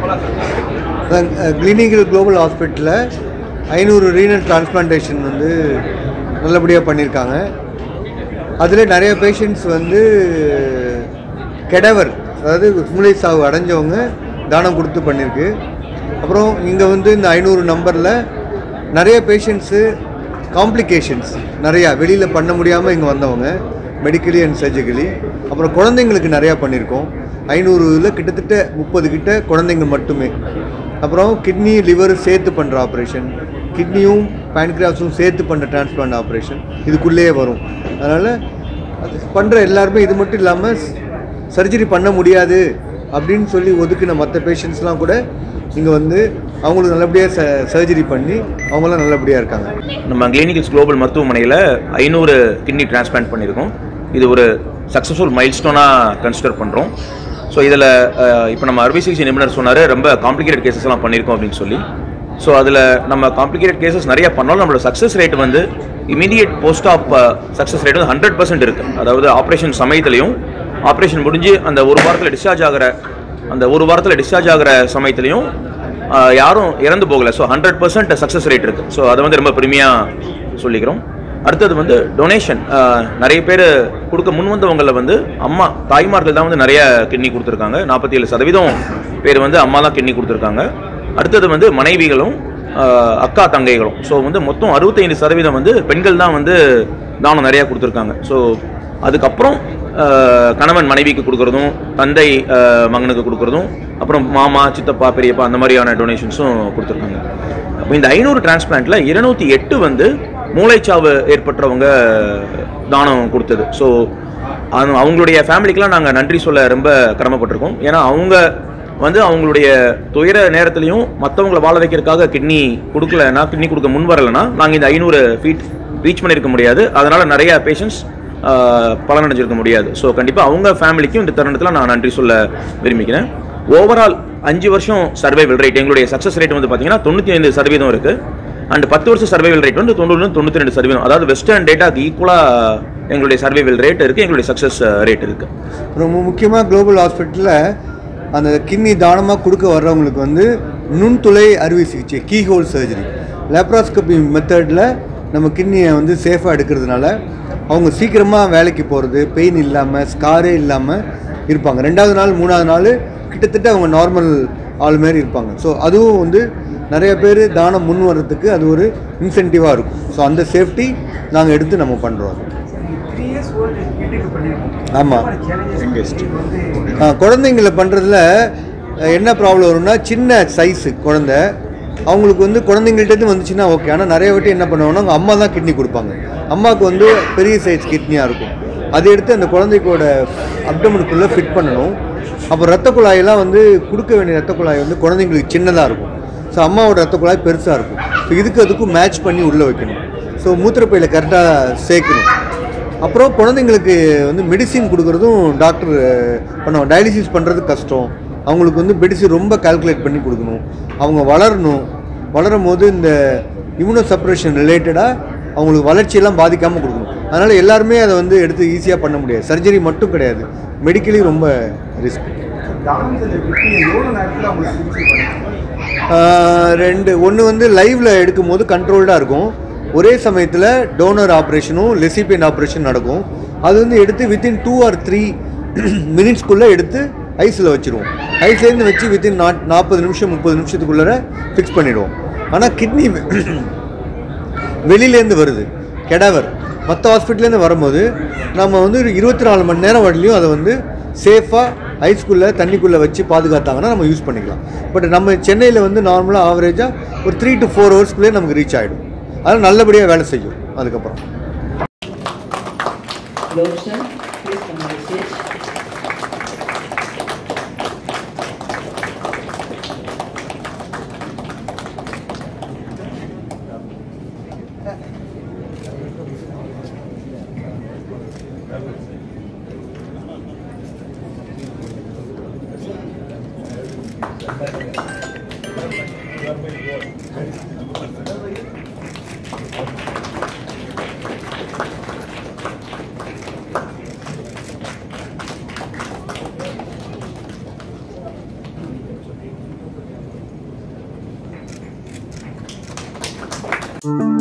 Clinical global ஹாஸ்பிட்டலில் ஐநூறு renal transplantation வந்து நல்லபடியாக பண்ணியிருக்காங்க அதில் நிறைய பேஷண்ட்ஸ் வந்து கெடவர் அதாவது மூளை சாவு அடைஞ்சவங்க தானம் கொடுத்து பண்ணியிருக்கு அப்புறம் இங்கே வந்து இந்த ஐநூறு நம்பரில் நிறைய பேஷண்ட்ஸு காம்ப்ளிகேஷன்ஸ் நிறையா வெளியில் பண்ண முடியாமல் இங்கே வந்தவங்க மெடிக்கலி அண்ட் சர்ஜிக்கலி அப்புறம் குழந்தைங்களுக்கு நிறையா பண்ணியிருக்கோம் ஐநூறுல கிட்டத்தட்ட முப்பது கிட்ட குழந்தைங்க மட்டுமே அப்புறம் கிட்னி லிவர் சேர்த்து பண்ணுற ஆப்ரேஷன் கிட்னியும் பேன்க்ரியாஸும் சேர்த்து பண்ணுற டிரான்ஸ்பிளான்ட் ஆப்ரேஷன் இதுக்குள்ளேயே வரும் அதனால் அது பண்ணுற எல்லாருமே இது மட்டும் இல்லாமல் சர்ஜரி பண்ண முடியாது அப்படின்னு சொல்லி ஒதுக்கின மற்ற பேஷண்ட்ஸ்லாம் கூட இங்கே வந்து அவங்களுக்கு நல்லபடியாக ச சர்ஜரி பண்ணி அவங்களாம் நல்லபடியாக இருக்காங்க நம்ம கிளினிக்கல்ஸ் குளோபல் மருத்துவமனையில் ஐநூறு கிட்னி டிரான்ஸ்பிளான்ட் பண்ணியிருக்கோம் இது ஒரு சக்ஸஸ்ஃபுல் மைல்ஸ்டோனாக கன்சிடர் பண்ணுறோம் ஸோ இதில் இப்போ நம்ம அறுவை சிகிச்சை நிபுணர் சொன்னார் ரொம்ப காம்ப்ளிகேட்டட் கேசஸ்லாம் பண்ணியிருக்கோம் அப்படின்னு சொல்லி ஸோ அதில் நம்ம காம்ப்ளிகேட்டட் கேசஸ் நிறைய பண்ணாலும் நம்மளோட சக்ஸஸ் ரேட் வந்து immediate post op success rate வந்து ஹண்ட்ரட் பர்சன்ட் இருக்குது அதாவது ஆப்ரேஷன் சமயத்துலையும் ஆப்ரேஷன் முடிஞ்சு அந்த ஒரு வாரத்தில் டிஸ்சார்ஜ் ஆகிற அந்த ஒரு வாரத்தில் டிஸ்சார்ஜ் ஆகிற சமயத்துலையும் ஆஹ் யாரும் இறந்து போகல so hundred percent success rate இருக்குது ஸோ அதை வந்து ரொம்ப பெருமையாக சொல்லிக்கிறோம் அடுத்தது வந்து டொனேஷன் நிறைய பேர் கொடுக்க முன் வந்தவங்களில் வந்து அம்மா தாய்மார்கள் தான் வந்து நிறைய கிட்னி கொடுத்துருக்காங்க நாற்பத்தி ஏழு சதவீதம் பேர் வந்து அம்மா தான் கிட்னி கொடுத்துருக்காங்க அடுத்தது வந்து மனைவிகளும் ஆஹ் அக்கா தங்கைகளும் ஸோ வந்து மொத்தம் அறுபத்தைந்து சதவீதம் வந்து பெண்கள் தான் வந்து தானம் நிறையா கொடுத்துருக்காங்க ஸோ அதுக்கப்புறம் ஆஹ் கணவன் மனைவிக்கு கொடுக்குறதும் தந்தை ஆஹ் மகனுக்கு கொடுக்குறதும் அப்புறம் மாமா சித்தப்பா பெரியப்பா அந்த மாதிரியான டொனேஷன்ஸும் கொடுத்துருக்காங்க அப்போ இந்த ஐநூறு டிரான்ஸ்பிளான்ட்டில் இருநூத்தி எட்டு வந்து மூளைச்சாவு ஏற்பட்டவங்க தானம் கொடுத்தது ஸோ அது அவங்களுடைய ஃபேமிலிக்கெலாம் நாங்கள் நன்றி சொல்ல ரொம்ப கடமைப்பட்டிருக்கோம் ஏன்னா அவங்க வந்து அவங்களுடைய துயர நேரத்துலையும் மற்றவங்களை வாழ வைக்கிறதுக்காக கிட்னி கொடுக்கலன்னா கிட்னி கொடுக்க முன் வரலைன்னா நாங்கள் இந்த ஐநூறு ஃபீட் ரீச் பண்ணியிருக்க முடியாது அதனால் நிறைய பேஷண்ட்ஸ் பலனடைஞ்சிருக்க முடியாது ஸோ கண்டிப்பாக அவங்க ஃபேமிலிக்கும் இந்த தருணத்தில் நான் நன்றி சொல்ல விரும்பிக்கிறேன் ஓவரால் அஞ்சு வருஷம் சர்வைவல் ரேட் எங்களுடைய சக்ஸஸ் ரேட் வந்து பார்த்தீங்கன்னா தொண்ணூற்றி ஐந்து சதவீதம் இருக்குது அண்ட் பத்து வருஷம் சர்வைவல் ரேட் வந்து தொண்ணூறு தொண்ணூற்றி ரெண்டு சதவீதம் அதாவது வெஸ்டர்ன் டேட்டாக்கு ஈக்குவலாக எங்களுடைய சர்வைவல் ரேட் இருக்குது எங்களுடைய சக்ஸஸ் ரேட் இருக்குது ரொம்ப முக்கியமாக குளோபல் ஹாஸ்பிட்டலில் அந்த கிட்னி தானமாக கொடுக்க வர்றவங்களுக்கு வந்து நுண்துளை அறுவை சிகிச்சை கீ ஹோல் சர்ஜரி லேப்ராஸ்கோபி மெத்தடில் நம்ம கிட்னியை வந்து சேஃபாக எடுக்கிறதுனால அவங்க சீக்கிரமாக வேலைக்கு போகிறது பெயின் இல்லாமல் ஸ்காரே இல்லாமல் இருப்பாங்க ரெண்டாவது நாள் மூணாவது நாள் கிட்டத்தட்ட அவங்க நார்மல் ஆள் மாரி இருப்பாங்க ஸோ அதுவும் வந்து நிறைய பேர் தானம் முன் வர்றதுக்கு அது ஒரு இன்சென்டிவாக இருக்கும் ஸோ அந்த சேஃப்டி நாங்கள் எடுத்து நம்ம பண்ணுறோம் ஆமாம் குழந்தைங்கள பண்ணுறதுல என்ன ப்ராப்ளம் வரும்னா சின்ன சைஸு குழந்தை அவங்களுக்கு வந்து குழந்தைங்கள்ட்டேருந்து வந்துச்சுன்னா ஓகே ஆனால் நிறைய வாட்டி என்ன பண்ணுவாங்கன்னா அவங்க அம்மா தான் கிட்னி கொடுப்பாங்க அம்மாவுக்கு வந்து பெரிய சைஸ் கிட்னியாக இருக்கும் அதை எடுத்து அந்த குழந்தைக்கோட அப்டமனுக்குள்ளே ஃபிட் பண்ணணும் அப்போ ரத்த குழாயெல்லாம் வந்து கொடுக்க வேண்டிய ரத்த குழாய் வந்து குழந்தைங்களுக்கு சின்னதாக இருக்கும் ஸோ அம்மாவோட ரத்த குழாய் பெருசாக இருக்கும் ஸோ இதுக்கு அதுக்கும் மேட்ச் பண்ணி உள்ளே வைக்கணும் ஸோ மூத்திரப்பையில் கரெக்டாக சேர்க்கணும் அப்புறம் குழந்தைங்களுக்கு வந்து மெடிசின் கொடுக்குறதும் டாக்டர் பண்ணுவாங்க டயாலிசிஸ் பண்ணுறது கஷ்டம் அவங்களுக்கு வந்து மெடிசின் ரொம்ப கால்குலேட் பண்ணி கொடுக்கணும் அவங்க வளரணும் வளரும் போது இந்த இம்யூனோ சப்ரேஷன் ரிலேட்டடாக அவங்களுக்கு வளர்ச்சியெல்லாம் பாதிக்காமல் கொடுக்கணும் அதனால் எல்லாருமே அதை வந்து எடுத்து ஈஸியாக பண்ண முடியாது சர்ஜரி மட்டும் கிடையாது மெடிக்கலி ரொம்ப ரிஸ்க் ரெண்டு ஒன்று வந்து லைவில் எடுக்கும்போது கண்ட்ரோல்டாக இருக்கும் ஒரே சமயத்தில் டோனர் ஆப்ரேஷனும் லெசிபியன் ஆப்ரேஷன் நடக்கும் அது வந்து எடுத்து வித்தின் டூ ஆர் த்ரீ மினிட்ஸ்க்குள்ளே எடுத்து ஐஸில் வச்சுருவோம் ஐஸ்லேருந்து வச்சு வித்தின் நாட் நாற்பது நிமிஷம் முப்பது நிமிஷத்துக்குள்ளே ஃபிக்ஸ் பண்ணிவிடுவோம் ஆனால் கிட்னி வெளியிலேருந்து வருது கெடவர் மற்ற ஹாஸ்பிட்டல்லேருந்து வரும்போது நம்ம வந்து ஒரு இருபத்தி நாலு மணி நேரம் வரலையும் அதை வந்து சேஃபாக ஐஸ்குள்ளே தண்ணிக்குள்ளே வச்சு பாதுகாத்தாங்கன்னா நம்ம யூஸ் பண்ணிக்கலாம் பட் நம்ம சென்னையில் வந்து நார்மலாக ஆவரேஜாக ஒரு த்ரீ டு ஃபோர் ஹவர்ஸ்க்குள்ளே நமக்கு ரீச் ஆகிடும் அதனால் நல்லபடியாக வேலை செய்யும் அதுக்கப்புறம் Lobster, please come on the stage. Thank you.